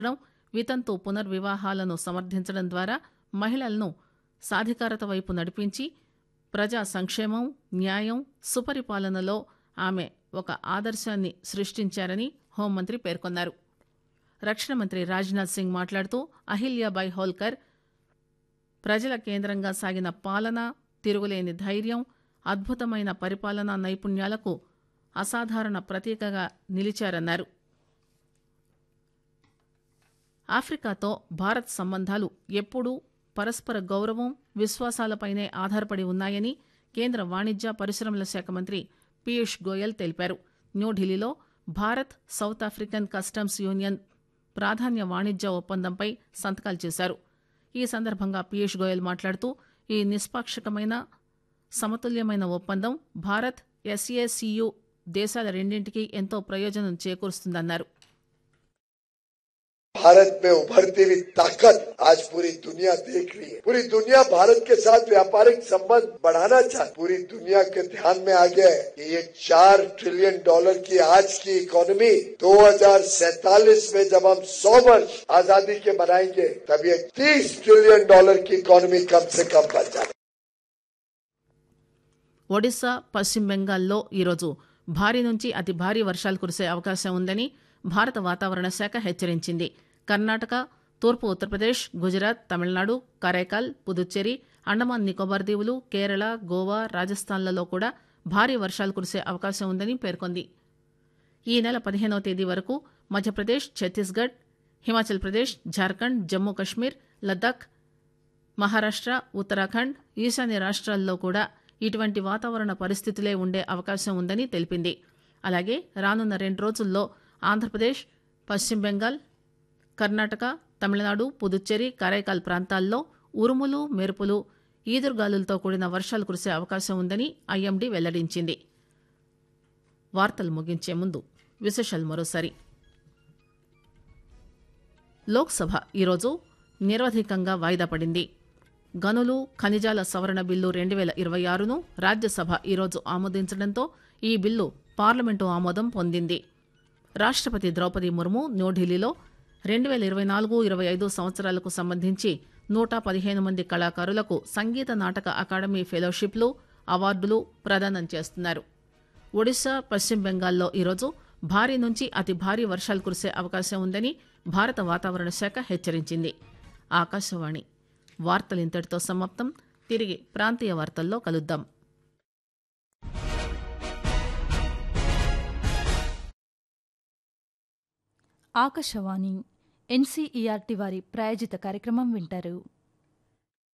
పెంచడం వితంతు పునర్వివాహాలను సమర్థించడం ద్వారా మహిళలను సాధికారత వైపు నడిపించి ప్రజా సంక్షేమం న్యాయం సుపరిపాలనలో ఆమె ఒక ఆదర్శాన్ని సృష్టించారని హోంమంత్రి పేర్కొన్నారు రక్షణ మంత్రి రాజ్నాథ్ సింగ్ మాట్లాడుతూ అహిల్యాబాయ్ హోల్కర్ ప్రజల కేంద్రంగా సాగిన పాలన తిరుగులేని ధైర్యం అద్భుతమైన పరిపాలనా నైపుణ్యాలకు అసాధారణ ప్రతీకగా నిలిచారన్నారు ఆఫ్రికాతో భారత్ సంబంధాలు ఎప్పుడూ పరస్పర గౌరవం విశ్వాసాలపైనే ఆధారపడి ఉన్నాయని కేంద్ర వాణిజ్య పరిశ్రమల శాఖ మంత్రి పీయూష్ గోయల్ తెలిపారు న్యూఢిల్లీలో Bharat South African customs union ప్రాధాన్య వాణిజ్య ఒప్పందంపై సంతకాలు చేశారు ఈ సందర్భంగా పీయూష్ గోయల్ మాట్లాడుతూ ఈ నిష్పాక్షికమైన సమతుల్యమైన ఒప్పందం భారత్ ఎస్ఏసియు దేశాల రెండింటికి ఎంతో ప్రయోజనం చేకూరుస్తుందన్నారు भारत में उभरती हुई ताकत आज पूरी दुनिया देख रही है पूरी दुनिया भारत के साथ व्यापारिक संबंध बढ़ाना चाहती पूरी दुनिया के ध्यान में आ गया है कि ये चार ट्रिलियन डॉलर की आज की इकोनॉमी 2047 में जब हम 100 वर्ष आजादी के मनाएंगे तब ये 30 ट्रिलियन डॉलर की इकोनॉमी कम से कम बन जाए ఒడిశా పశ్చిమ బెంగాల్లో ఈరోజు భారీ నుంచి అతి భారీ వర్షాలు కురిసే అవకాశం ఉందని భారత వాతావరణ శాఖ హెచ్చరించింది కర్ణాటక తూర్పు ఉత్తరప్రదేశ్ గుజరాత్ తమిళనాడు కరైకాల్ పుదుచ్చేరి అండమాన్ నికోబార్ దీవులు కేరళ గోవా రాజస్థాన్లలో కూడా భారీ వర్షాలు కురిసే అవకాశం ఉందని పేర్కొంది ఈ నెల పదిహేనవ తేదీ వరకు మధ్యప్రదేశ్ ఛత్తీస్గఢ్ హిమాచల్ ప్రదేశ్ జార్ఖండ్ జమ్మూ కశ్మీర్ లద్దాఖ్ మహారాష్ట ఉత్తరాఖండ్ ఈశాన్య రాష్ట్రాల్లో కూడా ఇటువంటి వాతావరణ పరిస్థితులే ఉండే అవకాశం ఉందని తెలిపింది అలాగే రానున్న రెండు రోజుల్లో ఆంధ్రప్రదేశ్ పశ్చిమ బెంగాల్ కర్ణాటక తమిళనాడు పుదుచ్చేరి కరైకాల్ ప్రాంతాల్లో ఉరుములు మెరుపులు ఈదురుగాలులతో కూడిన వర్షాలు కురిసే అవకాశం ఉందని ఐఎండీ వెల్లడించింది వార్తలు ముగించే ముందు విశేషాలు మరోసారి లోక్సభ ఈరోజు నిరవధికంగా వాయిదా పడింది గనులు ఖనిజాల సవరణ బిల్లు రెండు వేల ఇరవై ఆరును రాజ్యసభ ఈరోజు ఆమోదించడంతో ఈ బిల్లు పార్లమెంటు ఆమోదం పొందింది రాష్టపతి ద్రౌపది ముర్ము న్యూఢిల్లీలో రెండు వేల ఇరవై నాలుగు ఇరవై ఐదు సంవత్సరాలకు సంబంధించి నూట పదిహేను మంది కళాకారులకు సంగీత నాటక అకాడమీ ఫెలోషిప్లు అవార్డులు ప్రదానం చేస్తున్నారు ఒడిశా పశ్చిమ బెంగాల్లో ఈరోజు భారీ నుంచి అతి భారీ వర్షాలు కురిసే అవకాశం ఉందని భారత వాతావరణ శాఖ హెచ్చరించింది ఆకాశవాణి వార్తలు ఇంతటితో సమాప్తం తిరిగి ప్రాంతీయ వార్తల్లో కలుద్దాం ఆకాశవాణి ఎన్సీఈఆర్టీ వారి ప్రాయోజిత కార్యక్రమం వింటారు